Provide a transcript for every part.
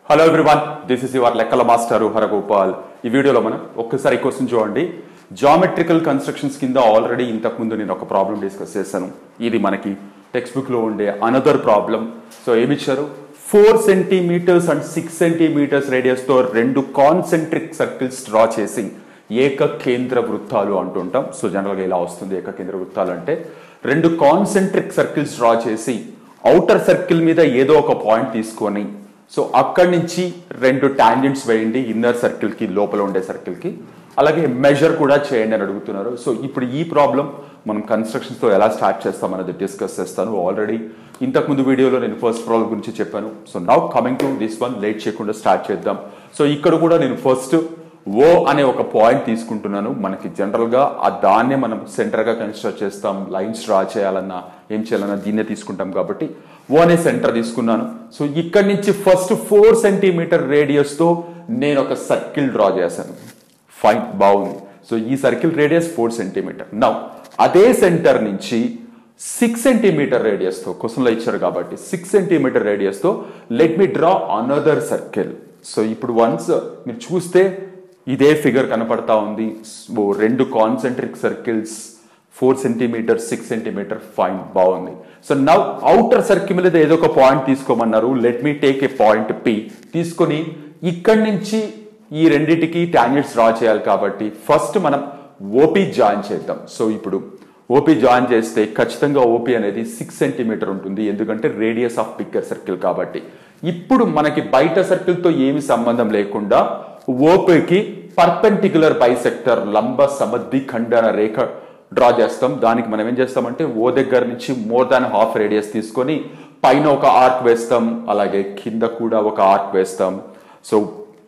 Hello everyone this is your లెక్కల master Haragopal ఈ వీడియోలో మనం ఒక్కసారి క్వశ్చన్ చూడండి జామెట్రికల్ కన్స్ట్రక్షన్స్ కింద ఆల్రెడీ ఇంతకుముందు నేను ఒక ప్రాబ్లం డిస్కస్ చేశాను ఇది మనకి టెక్స్ట్ బుక్ లో ఉండే అనదర్ ప్రాబ్లం సో ఏమిచ్చారు four centimetres and six centimetres radius తో రెండు కాన్సెంట్రిక్ సర్కిల్స్ డ్రా చేసి ఏకకేంద్ర వృత్తాలు అంటుంటాం సో జనరల్గా ఇలా వస్తుంది ఏకకేంద్ర వృత్తాలు అంటే రెండు కాన్సెంట్రిక్ సర్కిల్స్ డ్రా చేసి అవుటర్ సర్కిల్ మీద ఏదో ఒక పాయింట్ తీసుకొని సో అక్కడి నుంచి రెండు టాంజెంట్స్ వేయండి ఇన్నర్ సర్కిల్ కి లోపల ఉండే సర్కిల్ కి అలాగే మెజర్ కూడా చేయండి అని అడుగుతున్నారు సో ఇప్పుడు ఈ ప్రాబ్లం మనం కన్స్ట్రక్షన్స్ తో ఎలా స్టార్ట్ చేస్తాం అనేది డిస్కస్ చేస్తాను ఆల్రెడీ ఇంతకుముందు వీడియోలో నేను ఫస్ట్ ప్రాబ్లం గురించి చెప్పాను so now coming to this one late చేయకుండా స్టార్ట్ చేద్దాం సో ఇక్కడ కూడా నేను ఫస్ట్ ఓ అనే ఒక పాయింట్ తీసుకుంటున్నాను మనకి జనరల్ గా ఆ దాన్నే మనం సెంటర్ గా కన్స్ట్రక్ట్ చేస్తాం లైన్స్ డ్రా చేయాలన్నా ఏం చేయాలన్నా దీన్నే తీసుకుంటాం కాబట్టి ఓ అనే సెంటర్ తీసుకున్నాను సో ఇక్కడి నుంచి ఫస్ట్ ఫోర్ సెంటీమీటర్ రేడియస్ తో నేను ఒక సర్కిల్ డ్రా చేశాను ఫైన్ బాగుంది సో ఈ circle radius four centimetre now అదే సెంటర్ నుంచి సిక్స్ సెంటీమీటర్ రేడియస్ తో క్వశ్చన్లో ఇచ్చారు కాబట్టి సిక్స్ సెంటీమీటర్ రేడియస్ తో let me draw another circle so ఇప్పుడు వన్స్ మీరు చూస్తే ఇదే ఫిగర్ కనపడతా ఉంది సో రెండు concentric circles four centimetre six centimetre fine బాగుంది సో నవ్ అవుటర్ సర్కిల్ మీద ఏదో ఒక పాయింట్ తీసుకోమన్నారు let me take a point P తీసుకొని ఇక్కడి నుంచి ఈ రెండిటికి టాంజెంట్స్ డ్రా చేయాలి కాబట్టి ఫస్ట్ మనం ఓపీ జాయిన్ చేద్దాం సో ఇప్పుడు ఓపీ జాయిన్ చేస్తే ఖచ్చితంగా ఓపీ అనేది సిక్స్ సెంటీమీటర్ ఉంటుంది ఎందుకంటే రేడియస్ ఆఫ్ పిక్కర్ సర్కిల్ కాబట్టి ఇప్పుడు మనకి బయట సర్కిల్ తో ఏమి సంబంధం లేకుండా ఓపీకి పర్పెంటికులర్ బైసెక్టర్ లంబ సమద్వి ఖండన రేఖ డ్రా చేస్తాం దానికి మనం ఏం చేస్తామంటే ఓ దగ్గర నుంచి మోర్ దాన్ హాఫ్ రేడియస్ తీసుకొని పైన ఒక ఆర్క్ వేస్తాం అలాగే కింద కూడా ఒక ఆర్క్ వేస్తాం సో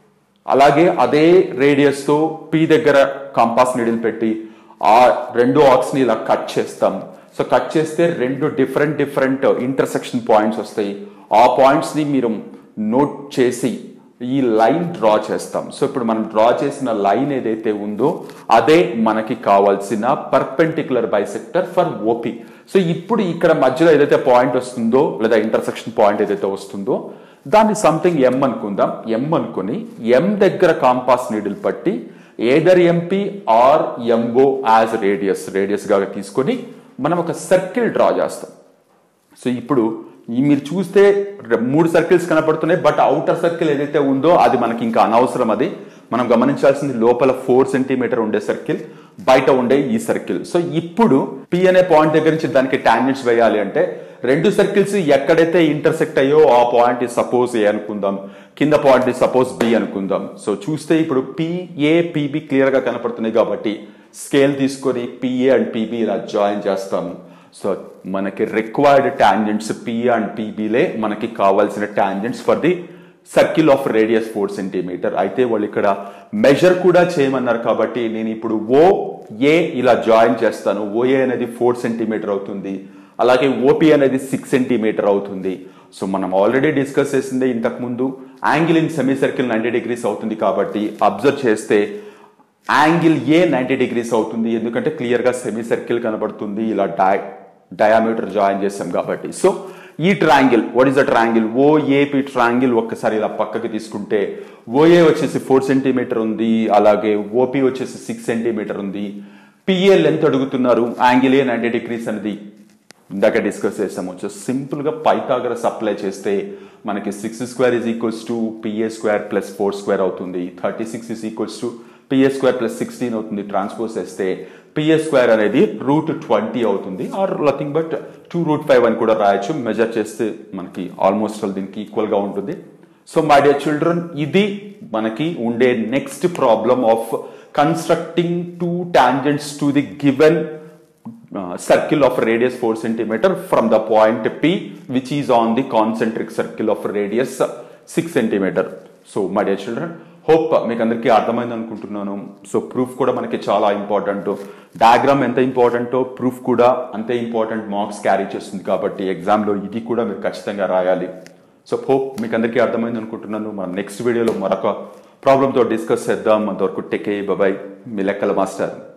అలాగే అదే రేడియస్ తో పి దగ్గర కంపాస్ నీడిల్ పెట్టి ఆ రెండు ఆర్క్స్ ని ఇలా కట్ చేస్తాం సో కట్ చేస్తే రెండు డిఫరెంట్ డిఫరెంట్ ఇంటర్సెక్షన్ పాయింట్స్ వస్తాయి ఆ పాయింట్స్ ని మీరు నోట్ చేసి ఈ లైన్ డ్రా చేస్తాం సో ఇప్పుడు మనం డ్రా చేసిన లైన్ ఏదైతే ఉందో అదే మనకి కావాల్సిన perpendicular bisector for OP so ఇప్పుడు ఇక్కడ మధ్యలో ఏదైతే పాయింట్ వస్తుందో లేదా ఇంటర్సెక్షన్ పాయింట్ ఏదైతే వస్తుందో దాన్ని సంథింగ్ ఎం అనుకుందాం ఎం అనుకుని ఎం దగ్గర కాంపాస్ నీడిల్ పట్టి either MP or MO as radius radius గా తీసుకొని మనం ఒక సర్కిల్ డ్రా చేస్తాం సో ఇప్పుడు ఈ మీరు చూస్తే రె- మూడు సర్కిల్స్ కనపడుతున్నాయి బట్ అవుటర్ సర్కిల్ ఏదైతే ఉందో అది మనకి ఇంకా అనవసరం అది మనం గమనించాల్సింది లోపల ఫోర్ సెంటీమీటర్ ఉండే సర్కిల్ బయట ఉండే ఈ సర్కిల్ సో ఇప్పుడు పి అనే పాయింట్ దగ్గర నుంచి దానికి టాంజెంట్స్ వేయాలి అంటే రెండు సర్కిల్స్ ఎక్కడైతే ఇంటర్సెక్ట్ అయ్యో ఆ పాయింట్ సపోజ్ ఏ అనుకుందాం కింద పాయింట్ సపోజ్ బి అనుకుందాం సో చూస్తే ఇప్పుడు పిఏ పిబి క్లియర్ గా కనపడుతున్నాయి కాబట్టి స్కేల్ తీసుకొని పిఏ అండ్ పిబి ఇలా జాయిన్ చేస్తాము సో మనకి రిక్వైర్డ్ టాంజెంట్స్ పి అండ్ పీబీలే మనకి కావాల్సిన tangents for the circle of radius four centimetre అయితే వాళ్ళు ఇక్కడ మెజర్ కూడా చేయమన్నారు కాబట్టి నేను ఇప్పుడు ఓ ఏ ఇలా జాయిన్ చేస్తాను ఓఏ అనేది ఫోర్ సెంటీమీటర్ అవుతుంది అలాగే ఓపీ అనేది సిక్స్ సెంటీమీటర్ అవుతుంది సో మనం ఆల్రెడీ డిస్కస్ చేసిందే ఇంతకు ముందు angle in semi circle ninety degrees అవుతుంది కాబట్టి అబ్జర్వ్ చేస్తే యాంగిల్ ఏ నైంటీ డిగ్రీస్ అవుతుంది ఎందుకంటే క్లియర్ గా సెమీ సర్కిల్ కనబడుతుంది ఇలా డై డయామీటర్ జాయిన్ చేసాం కాబట్టి సో ఈ triangle what is the triangle OAP triangle ఒక్కసారి ఇలా పక్కకి తీసుకుంటే ఓఏ వచ్చేసి ఫోర్ సెంటీమీటర్ ఉంది అలాగే ఓపి వచ్చేసి సిక్స్ సెంటీమీటర్ ఉంది పిఏ లెంత్ అడుగుతున్నారు యాంగిల్ ఏ నైంటీ డిగ్రీస్ అనేది ఇందాక డిస్కస్ చేసాము సో సింపుల్ గా పైథాగరస్ అప్లై చేస్తే మనకి six square is equals to PA square plus four square అవుతుంది thirty six is equals to PA square plus sixteen అవుతుంది ట్రాన్స్పోజ్ చేస్తే పిఏ స్క్వేర్ అనేది రూట్ ట్వంటీ అవుతుంది or nothing but two root five అని కూడా రాయొచ్చు మెజర్ చేస్తే మనకి ఆల్మోస్ట్ దీనికి ఈక్వల్ గా ఉంటుంది సో మై డియర్ చిల్డ్రన్ ఇది మనకి ఉండే next problem of constructing two tangents to the given uh, circle of radius 4 centimeter from the point P which is on the concentric circle of radius 6 centimeter. So my dear children hope మీకు అందరికీ అర్థమైంది అనుకుంటున్నాను so proof కూడా మనకి చాలా important diagram ఎంత ఇంపార్టెంటో proof కూడా అంతే ఇంపార్టెంట్ మార్క్స్ క్యారీ చేస్తుంది కాబట్టి ఎగ్జామ్లో ఇది కూడా మీరు ఖచ్చితంగా రాయాలి సో హోప్ మీకు అందరికీ అర్థమైంది అనుకుంటున్నాను మనం నెక్స్ట్ వీడియోలో మరొక ప్రాబ్లంతో డిస్కస్ చేద్దాం అంతవరకు టెక్ బాయ్ మీ లెక్కల మాస్టర్